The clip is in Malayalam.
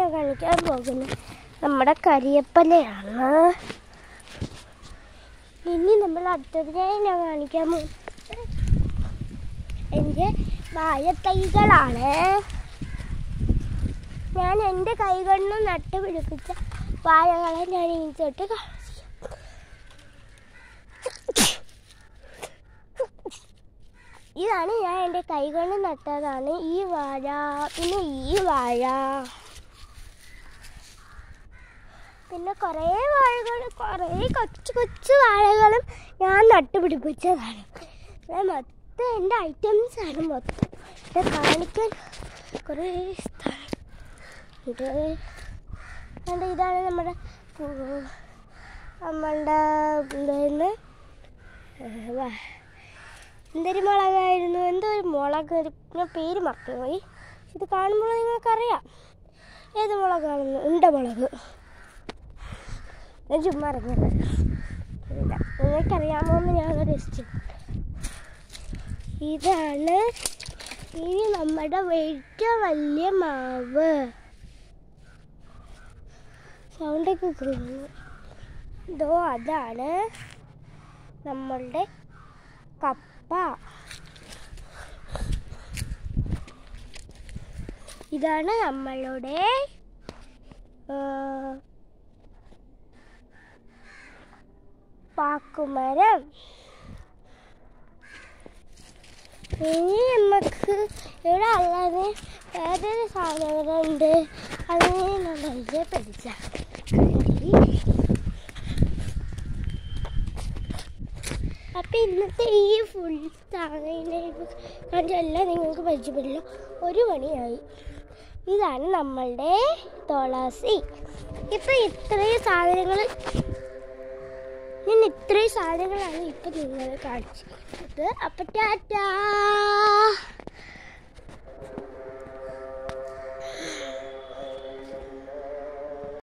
കാണിക്കാൻ പോകുന്നത് നമ്മുടെ കരിയപ്പലയാണ് ഇനി നമ്മൾ അടുത്തതിനായി ഞാൻ കാണിക്കാൻ പോകുന്നത് എൻ്റെ വാഴത്തൈകളാണ് ഞാൻ എൻ്റെ കൈകൊണ്ട് നട്ടുപിടിപ്പിച്ച വാഴകളെ ഞാൻ ഇനി തൊട്ട് കാണിച്ചു ഇതാണ് ഞാൻ എൻ്റെ കൈകൊണ്ട് നട്ടതാണ് ഈ വാഴ പിന്നെ ഈ വാഴ പിന്നെ കുറേ വാഴകൾ കുറേ കൊച്ചു കൊച്ചു വാഴകളും ഞാൻ നട്ടുപിടിപ്പിച്ചതാണ് ഇത് മൊത്തം എൻ്റെ ഐറ്റംസ് ആണ് മൊത്തം ഇത് കാണിക്കാൻ കുറേ സ്ഥലം ഇത് അതുകൊണ്ട് ഇതാണ് നമ്മുടെ പൂ- നമ്മളുടെ എന്തായിരുന്നു എന്തൊരു മുളകായിരുന്നു എന്തോ ഒരു മുളക് ഒരു ഞാൻ പേര് മറന്നുപോയി ഇത് കാണുമ്പോൾ നിങ്ങൾക്കറിയാം ഏത് മുളകാണെന്ന് ഉണ്ട മുളക് ഞാൻ ചുമ്മാ ഇറങ്ങിയത് ഇല്ല നിങ്ങൾക്കറിയാമോ എന്ന് ഞാൻ ടെസ്റ്റ് ഇതാണ് ഇനി നമ്മുടെ ഏറ്റവും വലിയ മാവ് സൗണ്ടൊക്കെ കേൾക്കുന്നു ഇതോ അതാണ് നമ്മളുടെ കപ്പ ഇതാണ് നമ്മളുടെ ആ, പാക്കുമരം ഇനി നമുക്ക് ഇവിടെ അല്ലാതെ വേറൊരു സാധനങ്ങളുണ്ട് അതിനെ ഞാൻ പരിചയപ്പെടുത്ത അപ്പം ഇന്നത്തെ ഈ ഫുൾ എല്ലാം നിങ്ങൾക്ക് പരിചയപ്പെടില്ല ഒരു മണിയായി ഇതാണ് നമ്മളുടെ തുളസി ഇപ്പം ഇത്രയും സാധനങ്ങൾ ഞാൻ ഇത്രയും സാധനങ്ങളാണ് ഇപ്പം നിങ്ങൾ കാണിച്ചത് അപ്പം ടാറ്റാ